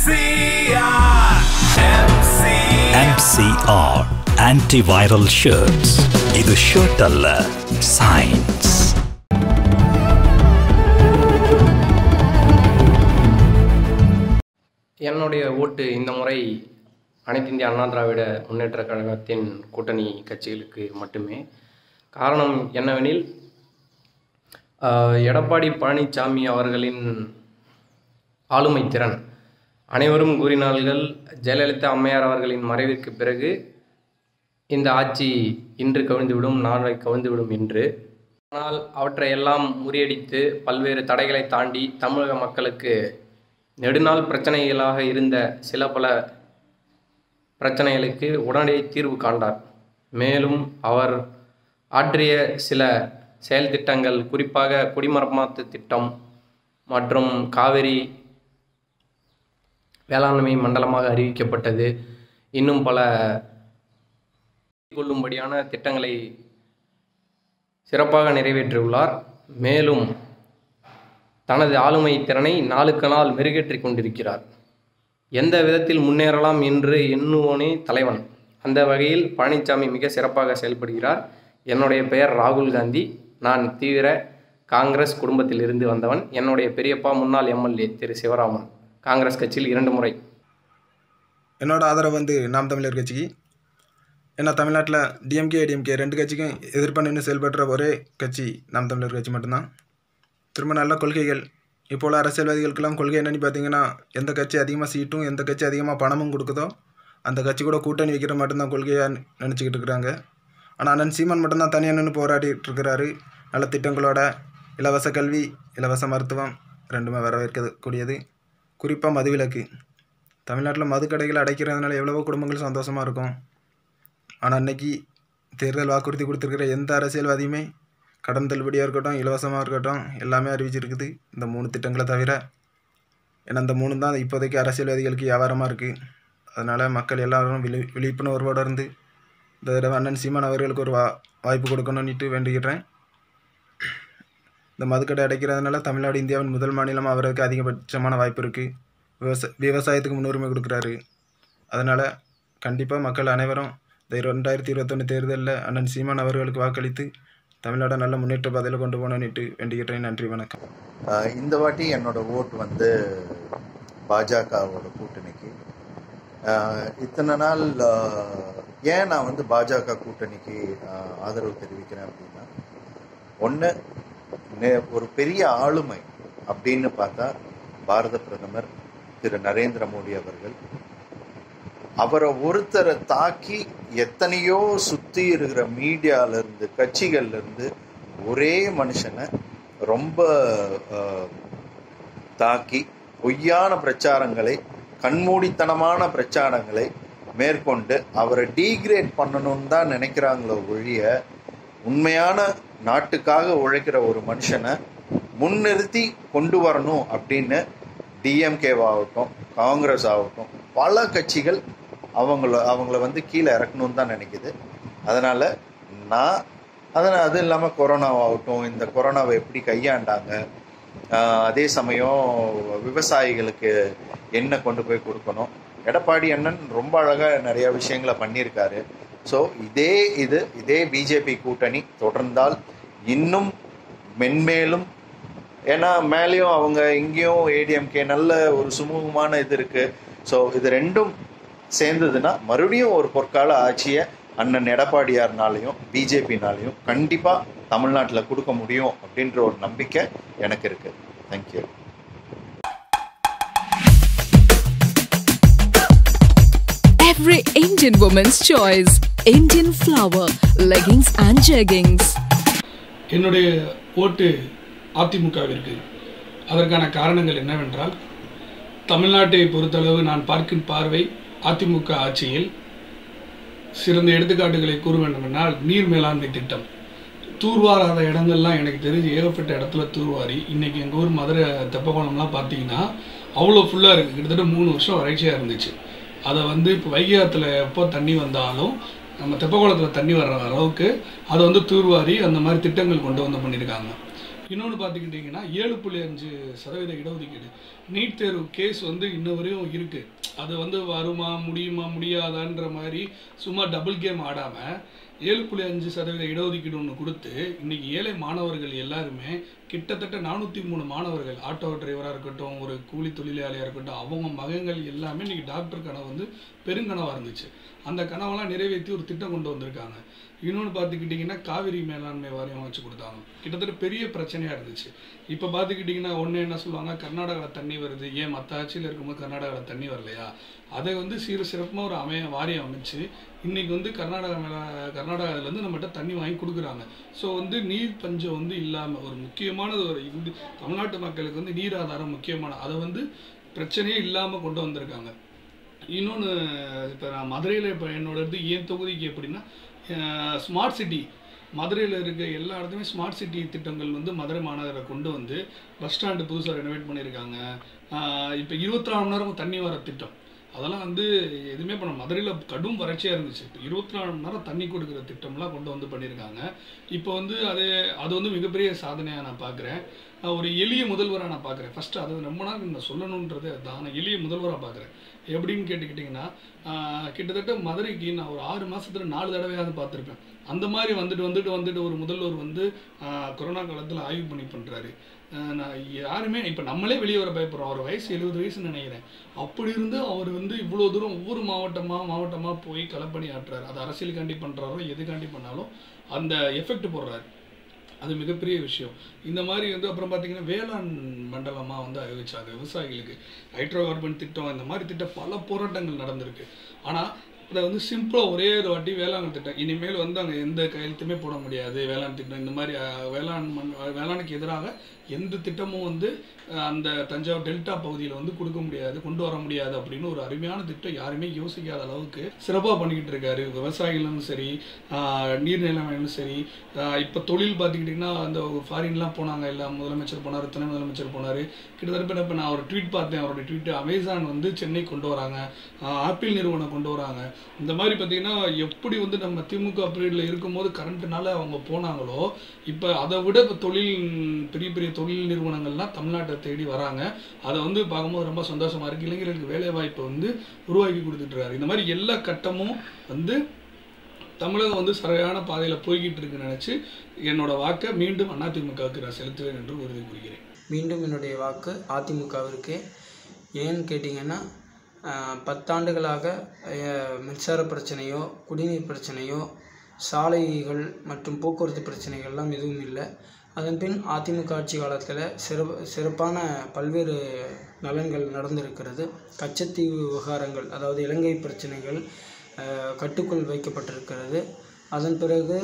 MCR MCR MCR antiviral shirts இது shirt அல்ல science என்னுடைய ஓட்டு இந்த முறை அனைத்து இந்திய அண்ணா திராவிட முன்னேற்ற கழகத்தின் கூட்டணி கட்சிகளுக்கு மட்டுமே காரணம் என்னவெனில் ஆஹ், எடப்பாடி பழனிசாமி அவர்களின் ஆளுமை திறன் அனைவரும் கூறினார்கள் ஜெயலலிதா அம்மையார் அவர்களின் மறைவிற்கு பிறகு இந்த ஆட்சி இன்று கவிழ்ந்துவிடும் நாளை கவிழ்ந்துவிடும் என்று ஆனால் அவற்றை எல்லாம் முறியடித்து பல்வேறு தடைகளை தாண்டி தமிழக மக்களுக்கு நெடுநாள் பிரச்சனைகளாக இருந்த சில பல பிரச்சனைகளுக்கு உடனடி தீர்வு காண்டார் மேலும் அவர் ஆற்றிய சில செயல் திட்டங்கள் குறிப்பாக குடிமரமாத்து திட்டம் மற்றும் காவிரி வேளாண்மை மண்டலமாக அறிவிக்கப்பட்டது இன்னும் பல கொள்ளும்படியான திட்டங்களை சிறப்பாக நிறைவேற்றியுள்ளார் மேலும் தனது ஆளுமை திறனை நாளுக்கு நாள் மெருகேற்றிக் கொண்டிருக்கிறார் எந்த விதத்தில் முன்னேறலாம் என்று எண்ணுவோனே தலைவன் அந்த வகையில் பழனிசாமி மிக சிறப்பாக செயல்படுகிறார் என்னுடைய பெயர் ராகுல் காந்தி நான் தீவிர காங்கிரஸ் குடும்பத்தில் இருந்து வந்தவன் என்னுடைய பெரியப்பா முன்னாள் எம்எல்ஏ திரு சிவராமன் காங்கிரஸ் கட்சியில் இரண்டு முறை என்னோட ஆதரவு வந்து நாம் தமிழர் கட்சிக்கு ஏன்னா தமிழ்நாட்டில் டிஎம்கே ஏடிஎம்கே ரெண்டு கட்சிக்கும் எதிர்ப்பா நின்று செயல்படுற ஒரே கட்சி நாம் தமிழர் கட்சி மட்டும்தான் திரும்ப நல்ல கொள்கைகள் இப்போ உள்ள அரசியல்வாதிகளுக்கெல்லாம் கொள்கை என்னன்னு பார்த்தீங்கன்னா எந்த கட்சி அதிகமாக சீட்டும் எந்த கட்சி அதிகமாக பணமும் கொடுக்குதோ அந்த கட்சி கூட கூட்டணி வைக்கிற மட்டும்தான் கொள்கையாக நினச்சிக்கிட்டு இருக்கிறாங்க ஆனால் அண்ணன் சீமான் மட்டும்தான் தனியாக நின்று போராடிட்டு இருக்கிறாரு நல்ல திட்டங்களோட இலவச கல்வி இலவச மருத்துவம் ரெண்டுமே வரவேற்கக்கூடியது குறிப்பாக மதுவிலக்கு தமிழ்நாட்டில் மதுக்கடைகளை அடைக்கிறதுனால எவ்வளவோ குடும்பங்கள் சந்தோஷமாக இருக்கும் ஆனால் அன்னைக்கு தேர்தல் வாக்குறுதி கொடுத்துருக்கிற எந்த அரசியல்வாதியுமே கடன் தள்ளுபடியாக இருக்கட்டும் இலவசமாக இருக்கட்டும் எல்லாமே அறிவிச்சிருக்குது இந்த மூணு திட்டங்களை தவிர ஏன்னா இந்த மூணு தான் இப்போதைக்கு அரசியல்வாதிகளுக்கு வியாபாரமாக இருக்குது அதனால் மக்கள் எல்லாரும் விழி விழிப்புணர்வோடு இருந்து இந்த தடவை அண்ணன் சீமான் அவர்களுக்கு ஒரு வா வாய்ப்பு கொடுக்கணும்னுட்டு வேண்டுகிறேன் இந்த மதுக்கடை அடைக்கிறதுனால தமிழ்நாடு இந்தியாவின் முதல் மாநிலம் அவருக்கு அதிகபட்சமான வாய்ப்பு இருக்குது விவசா விவசாயத்துக்கு முன்னுரிமை கொடுக்குறாரு அதனால் கண்டிப்பாக மக்கள் அனைவரும் இந்த ரெண்டாயிரத்தி இருபத்தொன்று தேர்தலில் அண்ணன் சீமான் அவர்களுக்கு வாக்களித்து தமிழ்நாடை நல்ல முன்னேற்ற பாதையில் கொண்டு போகணுன்னுட்டு வேண்டிக்கிறேன் நன்றி வணக்கம் ஆஹ் இந்த வாட்டி என்னோட ஓட்டு வந்து பாஜகவோட கூட்டணிக்கு ஆஹ் இத்தனை நாள் ஆஹ் ஏன் நான் வந்து பாஜக கூட்டணிக்கு ஆஹ் ஆதரவு தெரிவிக்கிறேன் அப்படின்னா ஒன்று ஒரு பெரிய ஆளுமை அப்படின்னு பார்த்தா பாரத பிரதமர் திரு நரேந்திர மோடி அவர்கள் அவரை ஒருத்தரை தாக்கி எத்தனையோ சுத்தி இருக்கிற மீடியால இருந்து கட்சிகள்ல இருந்து ஒரே மனுஷனை ரொம்ப ஆஹ், தாக்கி பொய்யான பிரச்சாரங்களை கண்மூடித்தனமான பிரச்சாரங்களை மேற்கொண்டு அவரை டீக்ரேட் பண்ணணும்னு தான் நினைக்கிறாங்களோ ஒழிய உண்மையான நாட்டுக்காக உழைக்கிற ஒரு மனுஷனை முன்னிறுத்தி கொண்டு வரணும் அப்படின்னு டிஎம்கேவாகட்டும் காங்கிரஸ் ஆகட்டும் பல கட்சிகள் அவங்கள அவங்கள வந்து கீழே இறக்கணும்னு தான் நினைக்குது அதனால நான் அதனால் அது இல்லாமல் கொரோனாவாகட்டும் இந்த கொரோனாவை எப்படி கையாண்டாங்க ஆஹ் அதே சமயம் விவசாயிகளுக்கு என்ன கொண்டு போய் கொடுக்கணும் எடப்பாடி அண்ணன் ரொம்ப அழகாக நிறைய விஷயங்களை பண்ணியிருக்காரு ஸோ இதே இது இதே பிஜேபி கூட்டணி தொடர்ந்தால் இன்னும் மென்மேலும் ஏன்னா மேலேயும் அவங்க இங்கேயும் ஏடிஎம்கே நல்ல ஒரு சுமூகமான இது இருக்கு ஸோ இது ரெண்டும் சேர்ந்ததுன்னா மறுபடியும் ஒரு பொற்கால ஆட்சியை அண்ணன் எடப்பாடியார்னாலையும் பிஜேபினாலையும் கண்டிப்பாக தமிழ்நாட்டில் கொடுக்க முடியும் அப்படின்ற ஒரு நம்பிக்கை எனக்கு இருக்கு thank you Every Indian woman's choice. Indian flower, leggings and jeggings. என்னுடைய ஓட்டு அதிமுகவிற்கு அதற்கான காரணங்கள் என்னவென்றால் தமிழ்நாட்டை பொறுத்தளவு நான் பார்க்கும் பார்வை அதிமுக ஆட்சியில் சிறந்த எடுத்துக்காட்டுகளை கூற வேண்டுமென்றால் நீர் மேலாண்மை திட்டம் தூர்வாராத இடங்கள்லாம் எனக்கு தெரிஞ்சு ஏகப்பட்ட இடத்துல தூர்வாரி இன்னைக்கு எங்கள் ஊர் மதுரை தெப்பக்குளம்லாம் பார்த்தீங்கன்னா அவ்வளோ ஃபுல்லாக இருக்குது கிட்டத்தட்ட மூணு வருஷம் வறட்சியாக இருந்துச்சு அதை வந்து இப்போ வைகை ஆத்துல எப்போ தண்ணி வந்தாலும் நம்ம தெப்பக்குளத்தில் தண்ணி வர்ற அளவுக்கு அதை வந்து தூர்வாரி அந்த மாதிரி திட்டங்கள் கொண்டு வந்து பண்ணியிருக்காங்க இன்னொன்று பார்த்துக்கிட்டிங்கன்னா ஏழு புள்ளி அஞ்சு சதவீத இடஒதுக்கீடு நீட் தேர்வு கேஸ் வந்து இன்ன வரையும் இருக்குது அது வந்து வருமா முடியுமா முடியாதான்ற மாதிரி சும்மா டபுள் கேம் ஆடாமல் ஏழு புள்ளி அஞ்சு சதவீத இடஒதுக்கீடு ஒன்று கொடுத்து இன்னைக்கு ஏழை மாணவர்கள் எல்லாருமே கிட்டத்தட்ட நானூற்றி மூணு மாணவர்கள் ஆட்டோ டிரைவராக இருக்கட்டும் ஒரு கூலி தொழிலாளியாக இருக்கட்டும் அவங்க மகன்கள் எல்லாமே இன்னைக்கு டாக்டர் கனவு வந்து பெருங்கனவாக இருந்துச்சு அந்த கனவெல்லாம் நிறைவேற்றி ஒரு திட்டம் கொண்டு வந்திருக்காங்க இன்னொன்று பார்த்துக்கிட்டிங்கன்னா காவிரி மேலாண்மை வாரியம் வச்சு கொடுத்தாங்க கிட்டத்தட்ட பெரிய பிரச்சனையாக இருந்துச்சு இப்போ பார்த்துக்கிட்டிங்கன்னா ஒன்று என்ன சொல்லுவாங்க கர்நாடகாவில் தண்ணி வருது ஏன் மற்ற ஆட்சியில் இருக்கும்போது கர்நாடகாவில் தண்ணி வரலையா அதை வந்து சீர சிறப்பாக ஒரு அமைய வாரியம் அமைச்சு இன்னைக்கு வந்து கர்நாடகா மேலே கர்நாடகாவிலேருந்து நம்மகிட்ட தண்ணி வாங்கி கொடுக்குறாங்க ஸோ வந்து நீர் பஞ்சம் வந்து இல்லாமல் ஒரு முக்கியமானது ஒரு இந்து தமிழ்நாட்டு மக்களுக்கு வந்து நீர் ஆதாரம் முக்கியமான அதை வந்து பிரச்சனையே இல்லாமல் கொண்டு வந்திருக்காங்க இன்னொன்று இப்போ நான் மதுரையில் இப்போ என்னோட இது என் தொகுதிக்கு எப்படின்னா ஸ்மார்ட் சிட்டி மதுரையில் இருக்க எல்லா இடத்துலையுமே ஸ்மார்ட் சிட்டி திட்டங்கள் வந்து மதுரை மாநகரை கொண்டு வந்து பஸ் ஸ்டாண்டு புதுசாக ரெனோவேட் பண்ணியிருக்காங்க இப்போ இருபத்தி நாலு மணி நேரம் தண்ணி வர திட்டம் அதெல்லாம் வந்து எதுவுமே பண்ண மதுரையில் கடும் வறட்சியாக இருந்துச்சு இப்போ இருபத்தி நாலு மணி நேரம் தண்ணி கொடுக்குற திட்டம்லாம் கொண்டு வந்து பண்ணியிருக்காங்க இப்போ வந்து அது அது வந்து மிகப்பெரிய சாதனையாக நான் பார்க்குறேன் ஒரு எளிய முதல்வராக நான் பார்க்குறேன் ஃபஸ்ட்டு அது ரொம்ப நாள் நான் சொல்லணுன்றது அதுதான் நான் எளிய முதல்வராக பார்க்குறேன் எப்படின்னு கேட்டுக்கிட்டிங்கன்னா ஆஹ், கிட்டத்தட்ட மதுரைக்கு நான் ஒரு ஆறு மாசத்துல நாலு தடவையாவது பார்த்துருப்பேன் அந்த மாதிரி வந்துட்டு வந்துட்டு வந்துட்டு ஒரு முதல்வர் வந்து ஆஹ், கொரோனா காலத்தில் ஆய்வு பண்ணி பண்ணுறாரு நான் யாருமே இப்போ நம்மளே வெளியே வர பயப்படுறோம் அவர் வயசு எழுபது வயசுன்னு நினைக்கிறேன் அப்படி இருந்து அவர் வந்து இவ்வளோ தூரம் ஒவ்வொரு மாவட்டமாக மாவட்டமாக போய் களப்பணி ஆட்டுறாரு அது அரசியலுக்காண்டி பண்ணுறாரோ எதுக்காண்டி பண்ணாலும் அந்த எஃபெக்ட் போடுறாரு அது மிகப்பெரிய விஷயம் இந்த மாதிரி வந்து அப்புறம் பார்த்தீங்கன்னா வேளாண் மண்டலமாக வந்து அறிவிச்சாங்க விவசாயிகளுக்கு ஹைட்ரோ கார்பன் திட்டம் இந்த மாதிரி திட்டம் பல போராட்டங்கள் நடந்திருக்கு ஆனால் அதை வந்து சிம்பிளாக ஒரே ஒரு வாட்டி வேளாண் திட்டம் இனிமேல் வந்து அங்கே எந்த கையெழுத்துமே போட முடியாது வேளாண் திட்டம் இந்த மாதிரி அஹ், வேளாண் மண் வேளாணுக்கு எதிராக எந்த திட்டமும் வந்து அஹ், அந்த தஞ்சாவூர் டெல்டா பகுதியில் வந்து கொடுக்க முடியாது கொண்டு வர முடியாது அப்படின்னு ஒரு அருமையான திட்டம் யாருமே யோசிக்காத அளவுக்கு சிறப்பாக பண்ணிக்கிட்டு இருக்காரு விவசாயிகளும் சரி ஆஹ், நீர்நிலைமையும் சரி இப்போ தொழில் பார்த்துக்கிட்டிங்கன்னா அந்த ஃபாரின்லாம் போனாங்க எல்லாம் முதலமைச்சர் போனார் துணை முதலமைச்சர் போனார் கிட்டத்தட்ட இப்போ நான் ஒரு ட்வீட் பார்த்தேன் அவருடைய ட்வீட் அமேசான் வந்து சென்னை கொண்டு வராங்க ஆஹ், ஆப்பிள் நிறுவனம் கொண்டு வராங்க இந்த மாதிரி பார்த்தீங்கன்னா எப்படி வந்து நம்ம திமுக பீரியடில் இருக்கும்போது கரண்ட்னால அவங்க போனாங்களோ இப்போ அதை விட இப்போ தொழில் பெரிய பெரிய தொழில் நிறுவனங்கள்லாம் தமிழ்நாட்டை தேடி வராங்க அதை வந்து பார்க்கும்போது ரொம்ப சந்தோஷமா இருக்கு இளைஞர்களுக்கு வேலை வாய்ப்பை வந்து உருவாக்கி கொடுத்துட்டு இருக்காரு இந்த மாதிரி எல்லா கட்டமும் வந்து தமிழகம் வந்து சரியான பாதையில் போய்கிட்டு இருக்குன்னு நினச்சி என்னோட வாக்கை மீண்டும் அதிமுகவுக்கு நான் செலுத்துவேன் என்று உறுதி கூறுகிறேன் மீண்டும் என்னுடைய வாக்கு அதிமுகவிற்கு ஏன்னு கேட்டிங்கன்னா ஆஹ், பத்தாண்டுகளாக ஆஹ், மின்சார பிரச்சனையோ குடிநீர் பிரச்சனையோ சாலைகள் மற்றும் போக்குவரத்து பிரச்சனைகள்லாம் எதுவும் இல்லை அதன் பின் அதிமுக ஆட்சி காலத்தில் சிறப்பு சிறப்பான பல்வேறு நலன்கள் நடந்திருக்கிறது கச்சத்தீவு விவகாரங்கள் அதாவது இலங்கை பிரச்சனைகள் ஆஹ், கட்டுக்குள் வைக்கப்பட்டிருக்கிறது அதன் பிறகு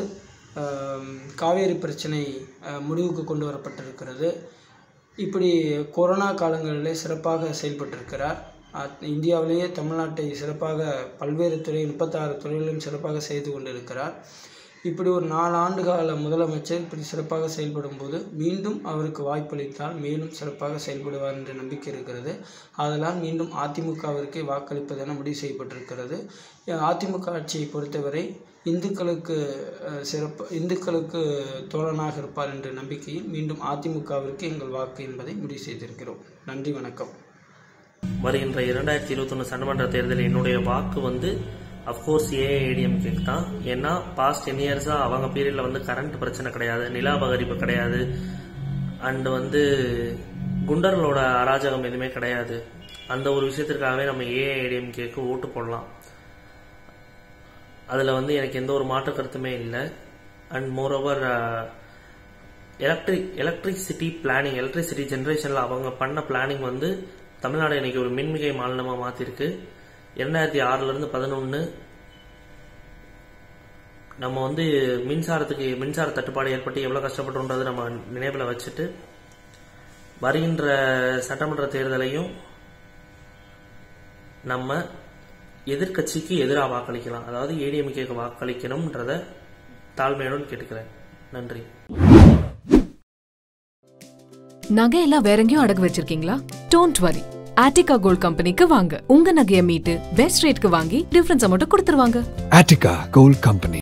ஆம், காவேரி பிரச்சனை ஆஹ், முடிவுக்கு கொண்டு வரப்பட்டிருக்கிறது இப்படி கொரோனா காலங்களிலே சிறப்பாக செயல்பட்டிருக்கிறார் அத்- இந்தியாவிலேயே தமிழ்நாட்டை சிறப்பாக பல்வேறு துறை முப்பத்தாறு துறைகளிலும் சிறப்பாக செய்து கொண்டிருக்கிறார் இப்படி ஒரு நாலு ஆண்டு கால முதலமைச்சர் இப்படி சிறப்பாக செயல்படும் போது மீண்டும் அவருக்கு வாய்ப்பளித்தால் மேலும் சிறப்பாக செயல்படுவார் என்ற நம்பிக்கை இருக்கிறது ஆதலால் மீண்டும் அதிமுகவிற்கே வாக்களிப்பது என முடிவு செய்யப்பட்டிருக்கிறது அஹ் அதிமுக ஆட்சியை பொறுத்தவரை இந்துக்களுக்கு அஹ், சிறப்பு இந்துக்களுக்கு தோழனாக இருப்பார் என்ற நம்பிக்கையில் மீண்டும் அதிமுகவிற்கு எங்கள் வாக்கு என்பதை முடிவு செய்திருக்கிறோம் நன்றி வணக்கம் வருகின்ற இரண்டாயிரத்தி இருபத்தொன்று சட்டமன்ற தேர்தலில் என்னுடைய வாக்கு வந்து அஃப்கோர்ஸ் ஏஐடிஎம்கேக்கு தான் ஏன்னா பாஸ்ட் டென் இயர்ஸாக அவங்க பீரியடில் வந்து கரண்ட் பிரச்சனை கிடையாது நில அபகரிப்பு கிடையாது அண்ட் வந்து குண்டர்களோட அராஜகம் எதுவுமே கிடையாது அந்த ஒரு விஷயத்திற்காகவே நம்ம ஏஐடிஎம்கேக்கு ஓட்டு போடலாம் அதில் வந்து எனக்கு எந்த ஒரு மாற்று கருத்துமே இல்லை and moreover electric electricity planning electricity ஜென்ரேஷனில் அவங்க பண்ண பிளானிங் வந்து தமிழ்நாடு இன்னைக்கு ஒரு மின்மிகை மாநிலமாக மாற்றிருக்கு இரண்டாயிரத்தி ஆறுலேருந்து பதினொன்று நம்ம வந்து மின்சாரத்துக்கு மின்சார தட்டுப்பாடு ஏற்பட்டு எவ்வளோ கஷ்டப்பட்டோன்றது நம்ம நினைவில் வச்சுட்டு வருகின்ற சட்டமன்ற தேர்தலையும் நம்ம எதிர்க்கட்சிக்கு எதிராக வாக்களிக்கலாம் அதாவது ஏடிஎம்கேக்கு வாக்களிக்கணும்ன்றத தாழ்மையுடன் கேட்டுக்கிறேன் நன்றி நகையெல்லாம் வேற எங்கேயும் அடகு வச்சிருக்கீங்களா டோன்ட் வரி ஆட்டிகா கோல்ட் கம்பெனிக்கு வாங்க உங்க நகையை மீட்டு பெஸ்ட் ரேட்க்கு வாங்கி டிஃபரன்ஸை மட்டும் கொடுத்துருவாங்க Attica Gold Company.